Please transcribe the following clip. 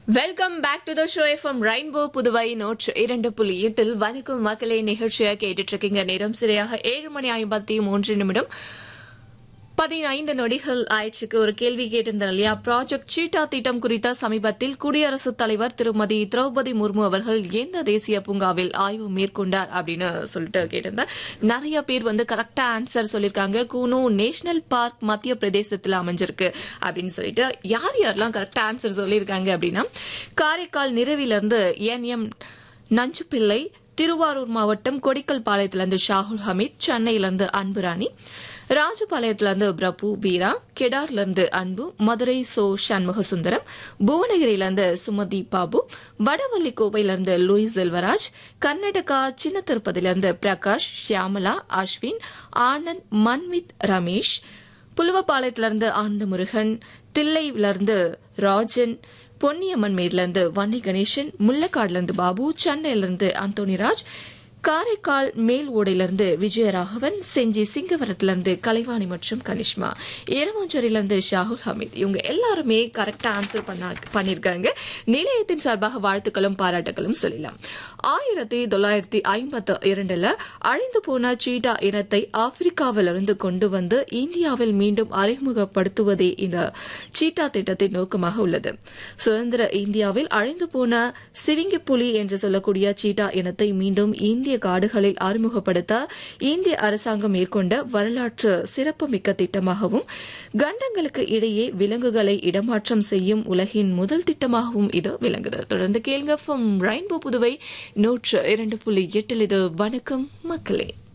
welcome back to the show FM rainbow Puduvai நூற்று இரண்டு புள்ளி எட்டில் வணக்கம் மக்களே நிகழ்ச்சியாக கேட்டுட்டு இருக்கீங்க நேரம் சரியாக ஏழு மணி ஐம்பத்தி மூன்று நிமிடம் பதினைந்து நொடிகள் ஆயிடுச்சுக்கு ஒரு கேள்வி கேட்டிருந்தேன் இல்லையா ப்ராஜெக்ட் சீட்டா திட்டம் குறித்த சமீபத்தில் குடியரசுத் தலைவர் திருமதி திரௌபதி முர்மு அவர்கள் எந்த தேசிய பூங்காவில் ஆய்வு மேற்கொண்டார் அப்படின்னு சொல்லிட்டு கேட்டிருந்தேன் நிறைய பேர் வந்து கரெக்டா ஆன்சர் சொல்லியிருக்காங்க கூனு நேஷனல் பார்க் மத்திய பிரதேசத்தில் அமைஞ்சிருக்கு அப்படின்னு சொல்லிட்டு யார் யாரெல்லாம் கரெக்டா ஆன்சர் சொல்லியிருக்காங்க அப்படின்னா காரைக்கால் நிறுவிலிருந்து என் எம் நஞ்சுப்பிள்ளை திருவாரூர் மாவட்டம் கொடிக்கல் பாளையத்திலிருந்து ஷாகுல் ஹமீத் சென்னையிலிருந்து அன்புராணி ராஜபாளையத்திலிருந்து பிரபு வீரா கெடார்லேருந்து அன்பு மதுரை சோ சண்முக சுந்தரம் புவனகிரியிலிருந்து சுமதி பாபு வடவள்ளி கோவையிலிருந்து லூயிஸ் செல்வராஜ் கர்நாடகா சின்ன திருப்பதியிலிருந்து பிரகாஷ் ஷியாமலா அஸ்வின் ஆனந்த் மன்வித் ரமேஷ் புலுவப்பாளையத்திலிருந்து ஆனந்த முருகன் தில்லையிலிருந்து ராஜன் பொன்னியம்மன் மேட்லேருந்து வன்னி கணேசன் முள்ளக்காடுலேருந்து பாபு சென்னையிலிருந்து அந்தோனிராஜ் காரைக்கால் மேல் ஓடையிலிருந்து விஜயராகவன் செஞ்சி சிங்கவரத்திலிருந்து கலைவாணி மற்றும் கனிஷ்மா ஏரமாஞ்சேரியிலிருந்து ஷாகுல் ஹமீத் இவங்க எல்லாருமே கரெக்டா ஆன்சர் பண்ணிருக்காங்க நிலையத்தின் சார்பாக வாழ்த்துக்களும் பாராட்டுகளும் சொல்லலாம் ஆயிரத்தி தொள்ளாயிரத்தி ஐம்பத்தி இரண்டுல அழிந்து போன சீட்டா இனத்தை ஆப்பிரிக்காவிலிருந்து கொண்டு வந்து இந்தியாவில் மீண்டும் அறிமுகப்படுத்துவதே இந்த சீட்டா திட்டத்தின் நோக்கமாக உள்ளது சுதந்திர இந்தியாவில் அழிந்து போன சிவிங்கி புலி என்று சொல்லக்கூடிய சீட்டா இனத்தை மீண்டும் இந்திய காடுகளில் அறிமுகப்படுத்த இந்திய அரசாங்கம் மேற்கொண்ட வரலாற்று சிறப்புமிக்க திட்டமாகவும் கண்டங்களுக்கு இடையே விலங்குகளை இடமாற்றம் செய்யும் உலகின் முதல் திட்டமாகவும் இது விளங்குது தொடர்ந்து கேளுங்க ஃப்ரம் ரெயின்போ புதுவை நூற்று இரண்டு புள்ளி எட்டில் இது வணக்கம் மக்களே